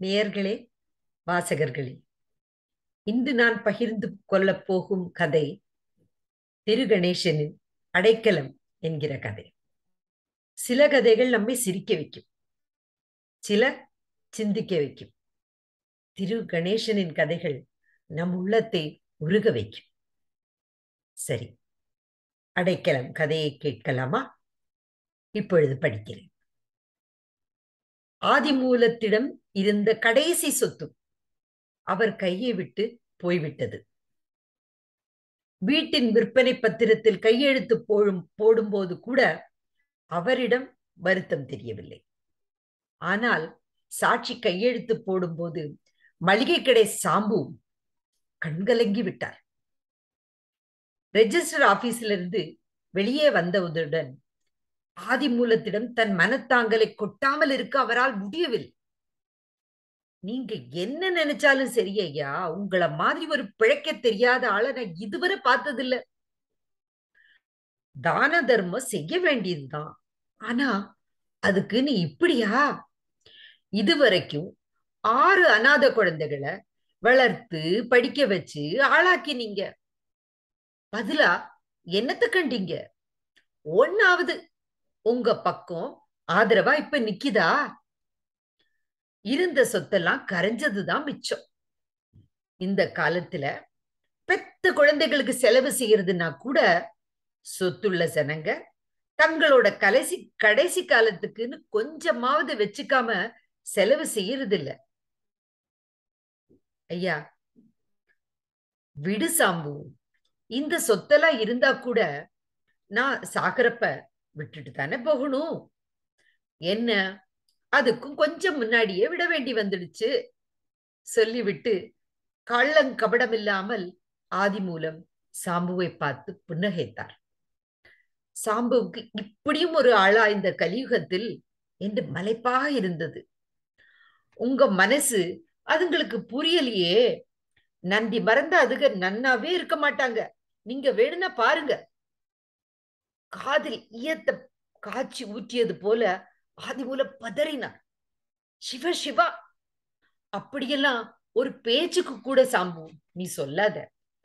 நேயர்களே வாசகர்களே இன்று நான் பகிர்ந்து கொள்ளப் போகும் கதை திரு கணேசனின் அடைக்கலம் என்கிற கதை சில கதைகள் நம்மை சிரிக்க வைக்கும் சில சிந்திக்க வைக்கும் திரு கணேசனின் கதைகள் நம் உள்ளத்தை உருக வைக்கும் சரி அடைக்கலம் கதையை கேட்கலாமா இப்பொழுது படிக்கிறேன் ஆதிமூலத்திடம் இருந்த கடைசி சொத்தும் அவர் கையை விட்டு போய்விட்டது வீட்டின் விற்பனை பத்திரத்தில் கையெழுத்து போடும் போடும்போது கூட அவரிடம் வருத்தம் தெரியவில்லை ஆனால் சாட்சி கையெழுத்து போடும்போது மளிகை கடை சாம்பு கண்கலங்கி விட்டார் ரெஜிஸ்டர் ஆபீஸிலிருந்து வெளியே வந்தவுடன் ஆதிமூலத்திடம் தன் மனத்தாங்கலை கொட்டாமல் இருக்க அவரால் முடியவில்லை நீங்க என்ன நினைச்சாலும் சரி ஐயா உங்கள மாதிரி ஒரு பிழைக்க தெரியாத ஆளை நான் இதுவரை பார்த்ததில்ல தான தர்மம் செய்ய வேண்டியதுதான் ஆனா அதுக்கு நீ இப்படியா இதுவரைக்கும் ஆறு அநாத குழந்தைகளை வளர்த்து படிக்க வச்சு ஆளாக்கினீங்க பதிலா என்னத்த கண்டீங்க ஒன்னாவது உங்க பக்கம் ஆதரவா இப்ப நிக்குதா இருந்த சொத்தெல்லாம் கரைஞ்சதுதான் மிச்சம் இந்த காலத்துல பெத்த குழந்தைகளுக்கு செலவு செய்யறதுன்னா கூட சொத்துள்ள ஜனங்க தங்களோட கடைசி கடைசி காலத்துக்குன்னு கொஞ்சமாவது வச்சுக்காம செலவு செய்யறது இல்ல ஐயா விடு சாம்பு இந்த சொத்தெல்லாம் இருந்தா கூட நான் சாகரப்ப விட்டுட்டு தானே போகணும் என்ன அதுக்கும் கொஞ்சம் முன்னாடியே விட வேண்டி வந்துடுச்சு சொல்லிவிட்டு கள்ளங்கபடம் இல்லாமல் ஆதி மூலம் சாம்புவை பார்த்து புன்னகைத்தார் சாம்புவுக்கு இப்படியும் ஒரு ஆளா இந்த கலியுகத்தில் என்று மலைப்பாக இருந்தது உங்க மனசு அதுங்களுக்கு புரியலையே நன்றி மறந்த அதுக நன்னாவே இருக்க மாட்டாங்க நீங்க வேணும்னா பாருங்க காதில் ஈயத்த காய்ச்சி ஊற்றியது போல ஆதிமூல பதறினார் சிவ சிவா அப்படியெல்லாம் ஒரு பேச்சுக்கு கூட சாம்பு நீ சொல்லாத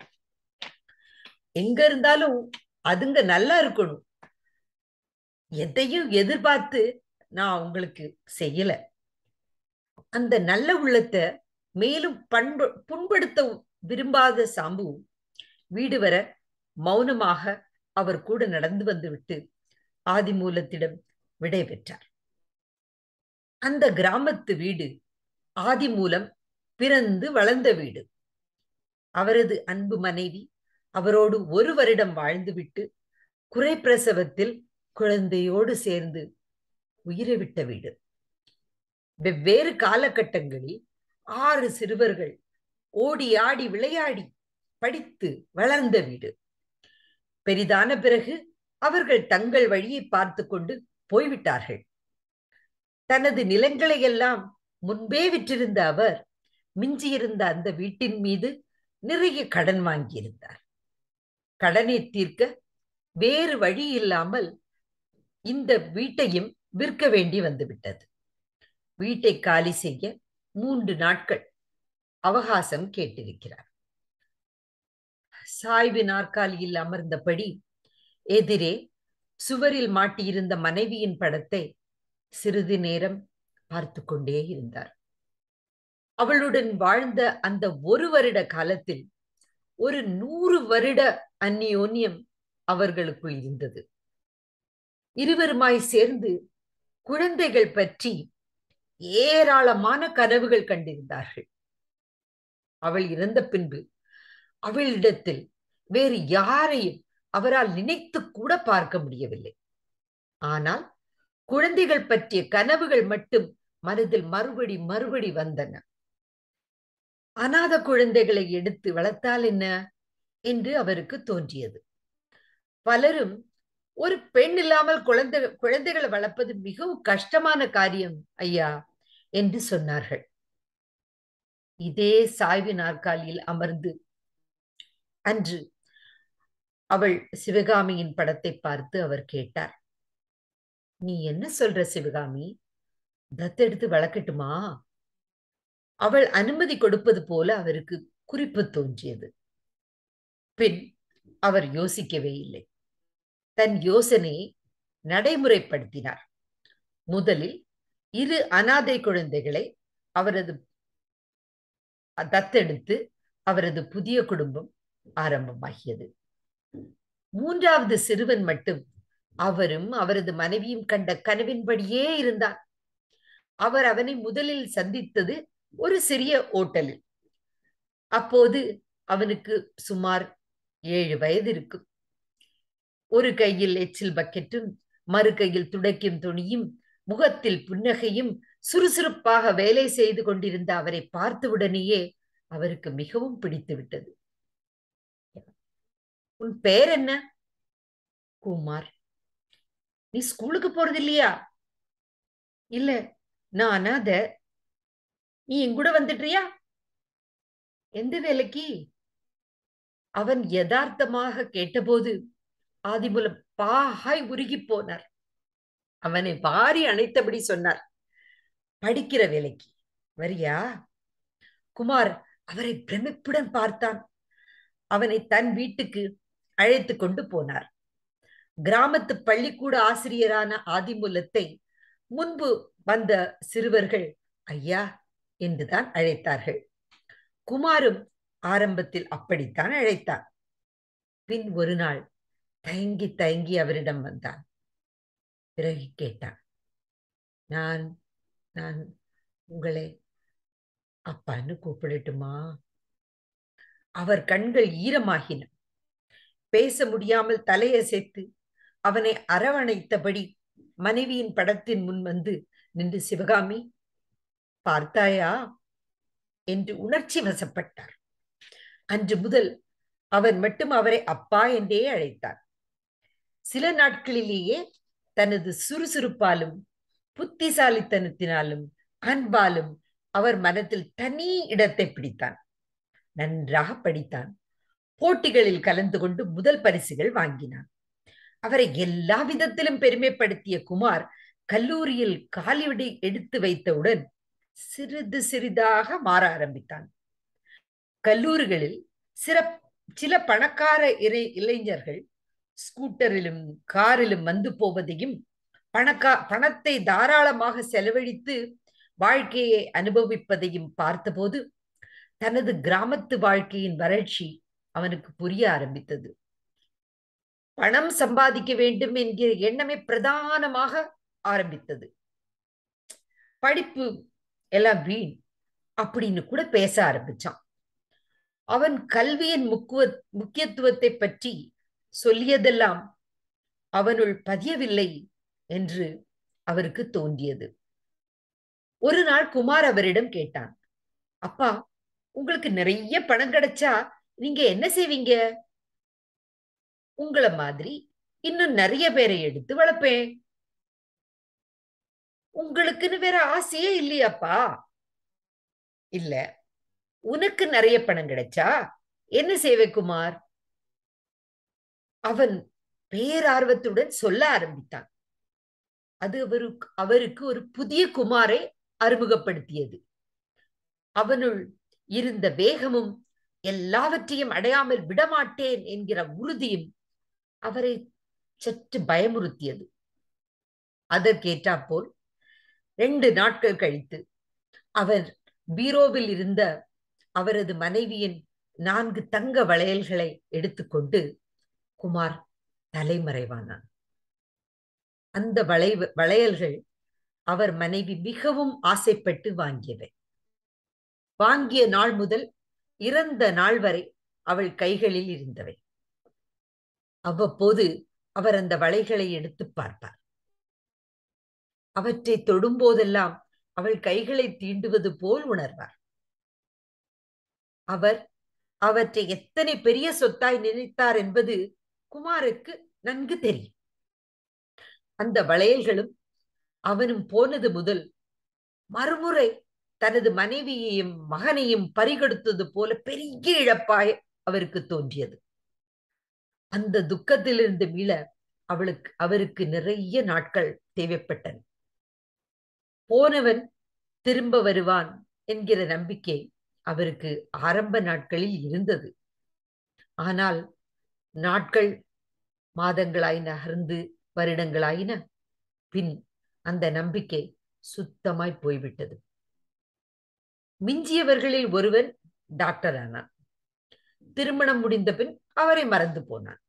எங்க இருந்தாலும் அதுங்க நல்லா இருக்கணும் எதையும் எதிர்பார்த்து நான் உங்களுக்கு செய்யல அந்த நல்ல உள்ளத்தை மேலும் பண்பு புண்படுத்த விரும்பாத சாம்பு வீடு வர மௌனமாக அவர் கூட நடந்து வந்து விட்டு ஆதிமூலத்திடம் விடை பெற்றார் அந்த கிராமத்து வீடு ஆதிமூலம் பிறந்து வளர்ந்த வீடு அவரது அன்பு மனைவி அவரோடு ஒரு வருடம் வாழ்ந்துவிட்டு குறை பிரசவத்தில் குழந்தையோடு சேர்ந்து உயிரை விட்ட வீடு வெவ்வேறு காலகட்டங்களில் ஆறு சிறுவர்கள் ஓடி ஆடி விளையாடி படித்து வளர்ந்த வீடு பெரிதான பிறகு அவர்கள் தங்கள் வழியை பார்த்து கொண்டு போய்விட்டார்கள் தனது நிலங்களை எல்லாம் முன்பே விற்றிருந்த அவர் மிஞ்சியிருந்த அந்த வீட்டின் மீது நிறைய கடன் வாங்கியிருந்தார் கடனை தீர்க்க வேறு வழி இல்லாமல் இந்த வீட்டையும் விற்க வேண்டி வந்துவிட்டது வீட்டை காலி செய்ய மூன்று நாட்கள் அவகாசம் கேட்டிருக்கிறார் சாய்வு நாற்காலியில் அமர்ந்தபடி எதிரே சுவரில் மாட்டியிருந்த மனைவியின் படத்தை சிறிது நேரம் பார்த்து கொண்டே இருந்தார் அவளுடன் வாழ்ந்த அந்த ஒரு வருட காலத்தில் ஒரு நூறு வருட அந்நியோன்யம் அவர்களுக்குள் இருந்தது இருவருமாய் சேர்ந்து குழந்தைகள் பற்றி ஏராளமான கனவுகள் கண்டிருந்தார்கள் அவள் இறந்த பின்பு அவளிடத்தில் வேறு யாரையும் அவரால் நினைத்து கூட பார்க்க முடியவில்லை ஆனால் குழந்தைகள் பற்றிய கனவுகள் மட்டும் மனதில் மறுபடி மறுபடி வந்தன அநாத குழந்தைகளை எடுத்து வளர்த்தால் என்ன என்று அவருக்கு தோன்றியது பலரும் ஒரு பெண் இல்லாமல் குழந்தை குழந்தைகளை வளர்ப்பது மிகவும் கஷ்டமான காரியம் ஐயா என்று சொன்னார்கள் இதே சாய்வு நாற்காலியில் அமர்ந்து அன்று அவள் சிவகாமியின் படத்தை பார்த்து அவர் கேட்டார் நீ என்ன சொல்ற சிவகாமி தத்தெடுத்து வளர்க்கட்டுமா அவள் அனுமதி கொடுப்பது போல அவருக்கு குறிப்பு தோன்றியது பின் அவர் யோசிக்கவே இல்லை தன் யோசனையை நடைமுறைப்படுத்தினார் முதலில் இரு அனாதை குழந்தைகளை அவரது தத்தெடுத்து அவரது புதிய குடும்பம் ஆரம்பமாகியது மூன்றாவது சிறுவன் மட்டும் அவரும் அவரது மனைவியும் கண்ட கனவின்படியே இருந்தார் அவர் அவனை முதலில் சந்தித்தது ஒரு சிறிய ஓட்டலில் அப்போது அவனுக்கு சுமார் ஏழு வயது இருக்கும் ஒரு கையில் எச்சில் பக்கெட்டும் மறு கையில் துடைக்கும் துணியும் முகத்தில் புன்னகையும் சுறுசுறுப்பாக வேலை செய்து கொண்டிருந்த அவரை பார்த்தவுடனேயே அவருக்கு மிகவும் பிடித்து விட்டது உன் பெயர் என்ன குமார் நீ ஸ்கூலுக்கு போறது இல்லையா இல்ல நான் அனாத நீ என் கூட வந்துடுறியா எந்த வேலைக்கு அவன் யதார்த்தமாக கேட்டபோது ஆதிமூலம் பாகாய் உருகி போனார் அவனை வாரி அணைத்தபடி சொன்னார் படிக்கிற வேலைக்கு வரியா குமார் அவரை பிரமிப்புடன் பார்த்தான் அவனை தன் வீட்டுக்கு அழைத்து கொண்டு போனார் கிராமத்து பள்ளிக்கூட ஆசிரியரான ஆதிமூலத்தை முன்பு வந்த சிறுவர்கள் ஐயா என்றுதான் அழைத்தார்கள் குமாரும் ஆரம்பத்தில் அப்படித்தான் அழைத்தார் பின் ஒரு நாள் தயங்கி தயங்கி அவரிடம் வந்தான் பிறகு கேட்டான் நான் நான் உங்களை அப்பான்னு கூப்பிடட்டுமா அவர் கண்கள் ஈரமாகின பேச முடியாமல் தலையசைத்து அவனை அரவணைத்தபடி மனைவியின் படத்தின் முன் வந்து நின்று சிவகாமி பார்த்தாயா என்று உணர்ச்சி வசப்பட்டார் அன்று முதல் அவன் மட்டும் அவரை அப்பா என்றே அழைத்தார் சில நாட்களிலேயே தனது சுறுசுறுப்பாலும் புத்திசாலித்தனத்தினாலும் அன்பாலும் அவர் மனத்தில் தனி இடத்தை பிடித்தான் நன்றாக படித்தான் போட்டிகளில் கலந்து கொண்டு முதல் பரிசுகள் வாங்கினான் அவரை எல்லா விதத்திலும் பெருமைப்படுத்திய குமார் கல்லூரியில் காலிவிடை எடுத்து வைத்தவுடன் சிறிது சிறிதாக மாற ஆரம்பித்தான் கல்லூரிகளில் சிற சில பணக்கார இறை இளைஞர்கள் ஸ்கூட்டரிலும் காரிலும் வந்து போவதையும் பணக்கா பணத்தை தாராளமாக செலவழித்து வாழ்க்கையை அனுபவிப்பதையும் பார்த்தபோது தனது கிராமத்து வாழ்க்கையின் வறட்சி அவனுக்கு புரிய ஆரம்பித்தது பணம் சம்பாதிக்க வேண்டும் என்கிற எண்ணமே பிரதானமாக ஆரம்பித்தது படிப்பு எல்லாம் வீண் அப்படின்னு கூட பேச ஆரம்பிச்சான் அவன் கல்வியின் முக்குவ முக்கியத்துவத்தை பற்றி சொல்லியதெல்லாம் அவனுள் பதியவில்லை என்று அவருக்கு தோன்றியது ஒரு நாள் குமார் அவரிடம் கேட்டான் அப்பா உங்களுக்கு நிறைய பணம் கிடைச்சா நீங்க என்ன செய்வீங்க உங்களை மாதிரி இன்னும் நிறைய பேரை எடுத்து வளர்ப்பேன் உங்களுக்குன்னு வேற ஆசையே இல்லையாப்பா இல்ல உனக்கு நிறைய பணம் கிடைச்சா என்ன செய்வே குமார் அவன் பேரார்வத்துடன் சொல்ல ஆரம்பித்தான் அது அவருக்கு அவருக்கு ஒரு புதிய குமாரை அறிமுகப்படுத்தியது அவனுள் இருந்த வேகமும் எல்லாவற்றையும் அடையாமல் விடமாட்டேன் என்கிற உறுதியும் அவரை சற்று பயமுறுத்தியது அதற்கேற்றாப்போல் ரெண்டு நாட்கள் கழித்து அவர் பீரோவில் இருந்த அவரது மனைவியின் நான்கு தங்க வளையல்களை எடுத்துக்கொண்டு குமார் தலைமறைவானான் அந்த வளை வளையல்கள் அவர் மனைவி மிகவும் ஆசைப்பட்டு வாங்கியவை வாங்கிய நாள் முதல் இறந்த நாள் வரை அவள் கைகளில் இருந்தவை அவ்வப்போது அவர் அந்த வளைகளை எடுத்து பார்ப்பார் அவற்றை தொடும்போதெல்லாம் அவள் கைகளை தீண்டுவது போல் உணர்வார் அவர் அவற்றை எத்தனை பெரிய சொத்தாய் நினைத்தார் என்பது குமாருக்கு நன்கு தெரியும் அந்த வளையல்களும் அவனும் போனது முதல் மறுமுறை தனது மனைவியையும் மகனையும் பறிகொடுத்தது போல பெரிய இழப்பாய் அவருக்கு தோன்றியது அந்த துக்கத்திலிருந்து மீள அவளுக்கு அவருக்கு நிறைய நாட்கள் தேவைப்பட்டன போனவன் திரும்ப வருவான் என்கிற நம்பிக்கை அவருக்கு ஆரம்ப நாட்களில் இருந்தது ஆனால் நாட்கள் மாதங்களாய் நகர்ந்து வருடங்களாயின பின் அந்த நம்பிக்கை சுத்தமாய் போய்விட்டது மிஞ்சியவர்களில் ஒருவன் டாக்டர் ஆனான் திருமணம் முடிந்த பின் அவரை மறந்து போனான்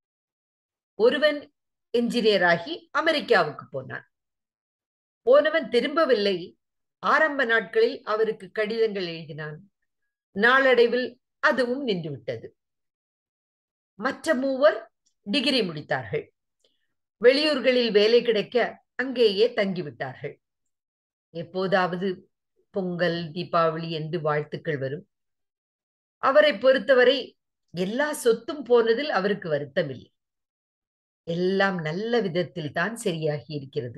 ஒருவன் என்ஜினியர் ஆகி அமெரிக்காவுக்கு போனான் போனவன் திரும்பவில்லை ஆரம்ப நாட்களில் அவருக்கு கடிதங்கள் எழுதினான் நாளடைவில் அதுவும் நின்றுவிட்டது மற்ற மூவர் டிகிரி முடித்தார்கள் வெளியூர்களில் வேலை கிடைக்க அங்கேயே தங்கிவிட்டார்கள் எப்போதாவது பொங்கல் தீபாவளி என்று வாழ்த்துக்கள் வரும் அவரை பொறுத்தவரை எல்லா சொத்தும் போனதில் அவருக்கு வருத்தமில்லை எல்லாம் நல்ல விதத்தில் தான் சரியாகி இருக்கிறது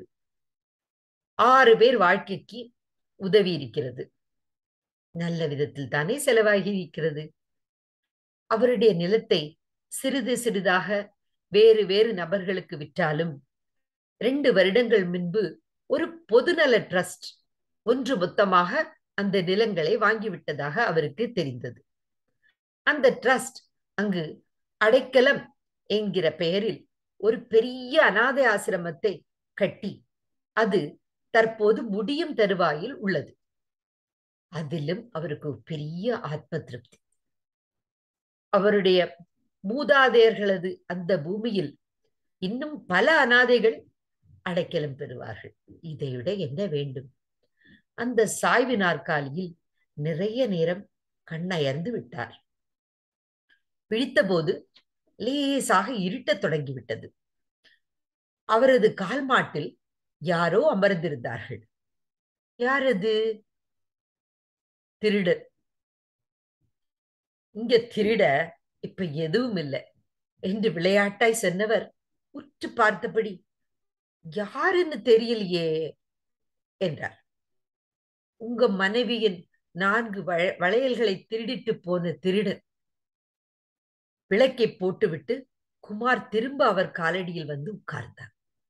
ஆறு பேர் வாழ்க்கைக்கு உதவி இருக்கிறது நல்ல விதத்தில் தானே செலவாகி இருக்கிறது அவருடைய நிலத்தை சிறிது சிறிதாக வேறு வேறு நபர்களுக்கு விற்றாலும் ரெண்டு வருடங்கள் முன்பு ஒரு பொதுநல ட்ரஸ்ட் ஒன்று மொத்தமாக அந்த நிலங்களை வாங்கிவிட்டதாக அவருக்கு தெரிந்தது அந்த ட்ரஸ்ட் அங்கு அடைக்கலம் என்கிற பெயரில் ஒரு பெரிய அனாதை ஆசிரமத்தை கட்டி அது தற்போது முடியும் தருவாயில் உள்ளது அதிலும் அவருக்கு பெரிய ஆத்ம திருப்தி அவருடைய மூதாதையர்களது அந்த பூமியில் இன்னும் பல அனாதைகள் அடைக்கலம் பெறுவார்கள் இதைவிட என்ன வேண்டும் அந்த சாய்வு நாற்காலியில் நிறைய நேரம் கண்ணயர்ந்து விட்டார் பிடித்தபோது லேசாக இருட்டத் தொடங்கிவிட்டது அவரது கால் மாட்டில் யாரோ அமர்ந்திருந்தார்கள் யாரது திருடர் இங்க திருட இப்ப எதுவும் இல்லை என்று விளையாட்டாய் சொன்னவர் உற்று பார்த்தபடி யாருன்னு தெரியலையே என்றார் உங்க மனைவியின் நான்கு வளையல்களை திருடிட்டு போன திருடன் விளக்கை போட்டுவிட்டு குமார் திரும்ப அவர் காலடியில் வந்து உட்கார்ந்தான்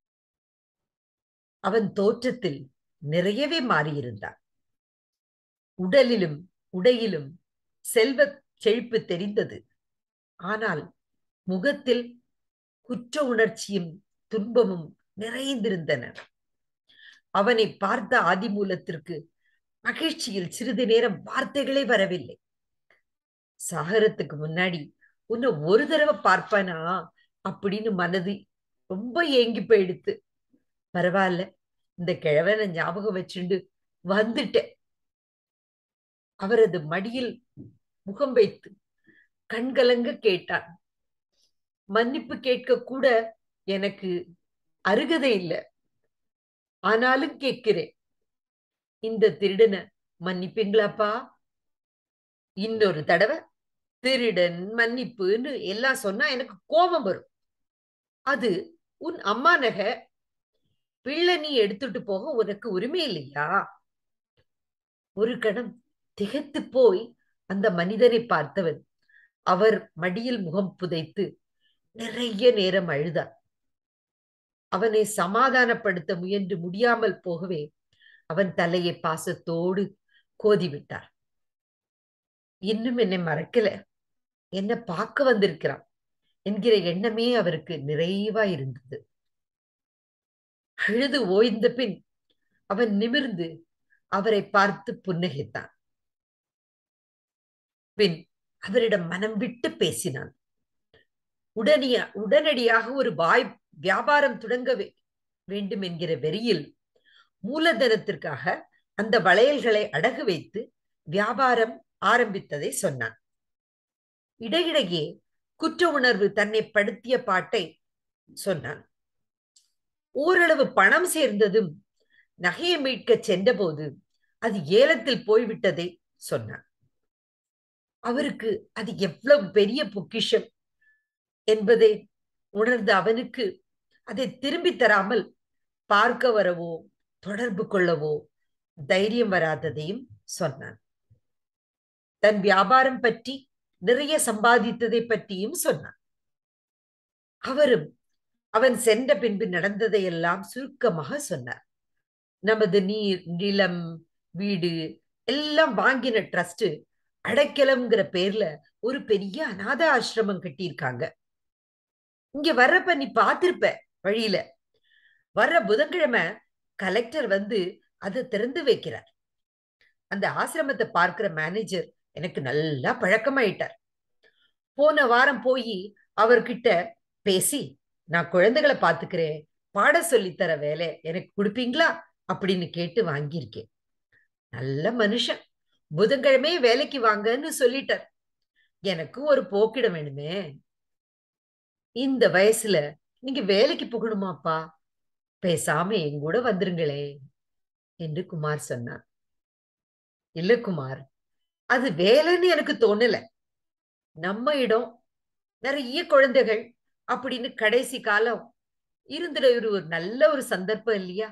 அவன் தோற்றத்தில் நிறையவே மாறியிருந்தான் உடலிலும் உடையிலும் செல்வ செழிப்பு தெரிந்தது ஆனால் முகத்தில் குற்ற உணர்ச்சியும் துன்பமும் நிறைந்திருந்தன அவனை பார்த்த ஆதிமூலத்திற்கு மகிழ்ச்சியில் சிறிது நேரம் வார்த்தைகளே வரவில்லை சாகரத்துக்கு முன்னாடி உன்னை ஒரு தடவை பார்ப்பானா அப்படின்னு மனது ரொம்ப ஏங்கி போயிடுத்து பரவாயில்ல இந்த கிழவனை ஞாபகம் வச்சுண்டு வந்துட்டேன் அவரது மடியில் முகம் வைத்து கண்கலங்க கேட்டான் மன்னிப்பு கேட்க கூட எனக்கு அருகதை இல்லை ஆனாலும் கேட்கிறேன் இந்த திருடனை மன்னிப்பீங்களாப்பா இன்னொரு தடவை திருடன் மன்னிப்புன்னு எல்லாம் சொன்னா எனக்கு கோபம் வரும் அது உன் அம்மா நகை பிள்ளை நீ எடுத்துட்டு போக உனக்கு உரிமை இல்லையா ஒரு கணம் திகைத்து போய் அந்த மனிதனை பார்த்தவன் அவர் மடியில் முகம் புதைத்து நிறைய நேரம் அழுதார் அவனை சமாதானப்படுத்த முயன்று முடியாமல் போகவே அவன் தலையை பாசத்தோடு கோதிவிட்டார் இன்னும் என்னை மறக்கல என்ன பார்க்க வந்திருக்கிறான் என்கிற எண்ணமே அவருக்கு நிறைவா இருந்தது அழுது ஓய்ந்த பின் அவன் நிமிர்ந்து அவரை பார்த்து புன்னகைத்தான் பின் அவரிடம் மனம் விட்டு பேசினான் உடனிய உடனடியாக ஒரு வாய் வியாபாரம் தொடங்க வேண்டும் என்கிற வெறியில் மூலதனத்திற்காக அந்த வளையல்களை அடகு வைத்து வியாபாரம் ஆரம்பித்ததை சொன்னான் இடையிடையே குற்ற உணர்வு தன்னை படுத்திய பாட்டை சொன்னான் ஓரளவு பணம் சேர்ந்ததும் நகையை மீட்க சென்றபோது அது ஏலத்தில் போய்விட்டதை சொன்னான் அவருக்கு அது எவ்வளவு பெரிய பொக்கிஷம் என்பதை உணர்ந்த அவனுக்கு அதை திரும்பி தராமல் பார்க்க வரவோ தொடர்பு கொள்ளவோ தைரியம் வராததையும் சொன்னான் தன் வியாபாரம் பற்றி நிறைய சம்பாதித்ததை பற்றியும் சொன்னான் அவரும் அவன் சென்ற பின்பு நடந்ததையெல்லாம் சுருக்கமாக சொன்னார் நமது நீர் நிலம் வீடு எல்லாம் வாங்கின ட்ரஸ்ட் அடைக்கலம்ங்கிற பேர்ல ஒரு பெரிய அநாத ஆசிரமம் கட்டியிருக்காங்க இங்க வர்றப்ப நீ பார்த்திருப்ப வழியில வர்ற புதன்கிழமை கலெக்டர் வந்து அதை திறந்து வைக்கிறார் அந்த ஆசிரமத்தை பார்க்கிற மேனேஜர் எனக்கு நல்லா பழக்கமாயிட்டார் போன வாரம் போய் அவர்கிட்ட பேசி நான் குழந்தைகளை பாத்துக்கிறேன் பாட சொல்லித்தர வேலை எனக்கு கொடுப்பீங்களா அப்படின்னு கேட்டு வாங்கியிருக்கேன் நல்ல மனுஷன் புதன்கிழமே வேலைக்கு வாங்கன்னு சொல்லிட்டார் எனக்கு ஒரு போக்கிடம் வேணுமே இந்த வயசுல நீங்க வேலைக்கு போகணுமாப்பா பேசாம என் கூட வந்துருங்களே என்று குமார் சொன்னார் இல்ல குமார் அது வேலைன்னு எனக்கு தோணல நம்ம இடம் நிறைய குழந்தைகள் அப்படின்னு கடைசி காலம் இருந்துட ஒரு ஒரு நல்ல ஒரு சந்தர்ப்பம் இல்லையா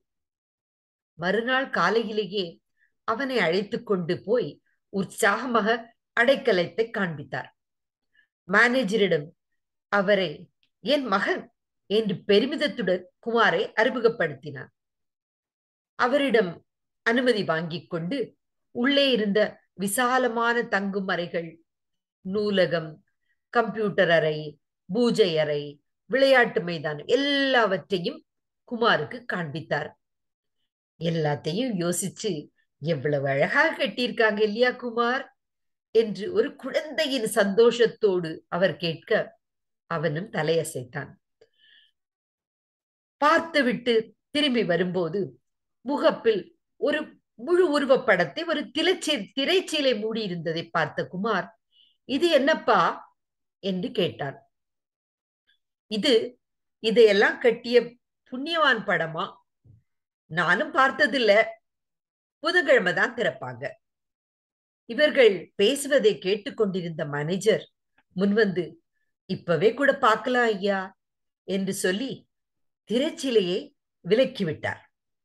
மறுநாள் காலையிலேயே அவனை அழைத்து கொண்டு போய் உற்சாகமாக அடைக்கலத்தை காண்பித்தார் மேனேஜரிடம் அவரை என் மகன் என்று பெருமிதத்துடன் குமாரை அறிமுகப்படுத்தினார் அவரிடம் அனுமதி வாங்கிக் கொண்டு உள்ளே இருந்த விசாலமான தங்கும் அறைகள் நூலகம் கம்ப்யூட்டர் அறை பூஜை அறை விளையாட்டு மைதானம் எல்லாவற்றையும் குமாருக்கு காண்பித்தார் எல்லாத்தையும் யோசிச்சு எவ்வளவு அழகாக கட்டியிருக்காங்க இல்லையா குமார் என்று ஒரு குழந்தையின் சந்தோஷத்தோடு அவர் கேட்க அவனும் தலையசைத்தான் பார்த்துவிட்டு திரும்பி வரும்போது முகப்பில் ஒரு முழு உருவப்படத்தை ஒரு திரைச்சி திரைச்சீலை மூடி இருந்ததை பார்த்த குமார் இது என்னப்பா என்று கேட்டார் இது இதையெல்லாம் கட்டிய புண்ணியவான் படமா நானும் பார்த்ததில்ல புதன்கிழமை தான் திறப்பாங்க இவர்கள் பேசுவதை கேட்டுக்கொண்டிருந்த மேனேஜர் முன்வந்து இப்பவே கூட பார்க்கலாம் ஐயா என்று சொல்லி திரைச்சிலையை விலக்கிவிட்டார்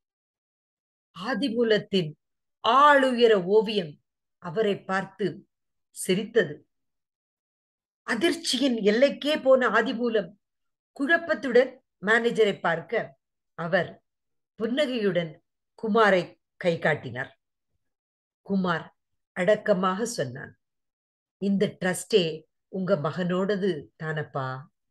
ஆதிமூலத்தின் ஆளுயர ஓவியம் அவரை பார்த்து சிரித்தது அதிர்ச்சியின் எல்லைக்கே போன ஆதிமூலம் குழப்பத்துடன் மேனேஜரை பார்க்க அவர் புன்னகையுடன் குமாரை கை காட்டினார் குமார் அடக்கமாக சொன்னான் இந்த ட்ரஸ்டே உங்க மகனோடது தானப்பா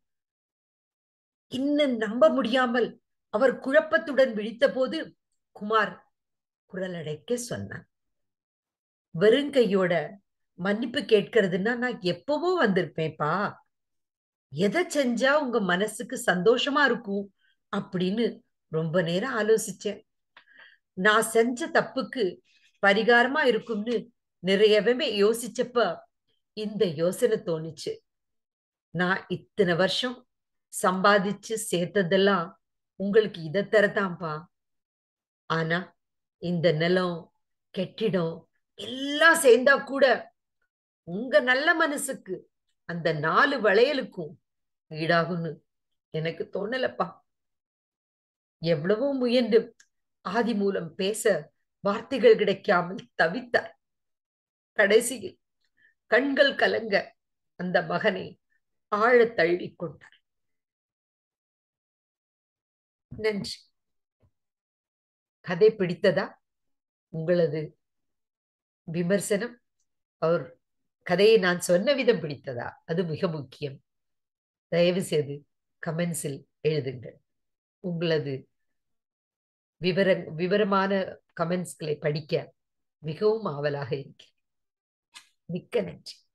இன்னும் நம்ப முடியாமல் அவர் குழப்பத்துடன் விழித்த போது குமார் குரல் அடைக்க சொன்னான் வெறுங்கையோட மன்னிப்பு கேட்கறதுன்னா நான் எப்பவோ வந்திருப்பேன்ப்பா எதை செஞ்சா உங்க மனசுக்கு சந்தோஷமா இருக்கும் அப்படின்னு ரொம்ப நேரம் ஆலோசிச்சேன் நான் செஞ்ச தப்புக்கு பரிகாரமா இருக்கும்னு நிறையவே யோசிச்சப்ப இந்த யோசனை தோணுச்சு நான் இத்தனை வருஷம் சம்பாதிச்சு சேர்த்ததெல்லாம் உங்களுக்கு இதை தரதான்ப்பா ஆனா இந்த நிலம் கெட்டிடம் எல்லாம் சேர்ந்தா கூட உங்க நல்ல மனசுக்கு அந்த நாலு வளையலுக்கும் ஈடாகும்னு எனக்கு தோணலப்பா எவ்வளவோ முயன்று ஆதி மூலம் பேச வார்த்தைகள் கிடைக்காமல் தவித்தார் கடைசியில் கண்கள் கலங்க அந்த மகனை ஆழ தழுவிக் கொண்டார் நன்றி கதை பிடித்ததா உங்களது விமர்சனம் அவர் கதையை நான் சொன்ன விதம் பிடித்ததா அது மிக முக்கியம் தயவு செய்து கமெண்ட்ஸில் எழுதுங்கள் உங்களது விவர விவரமான கமெண்ட்ஸ்களை படிக்க மிகவும் ஆவலாக இருக்கிறேன் மிக்க நன்றி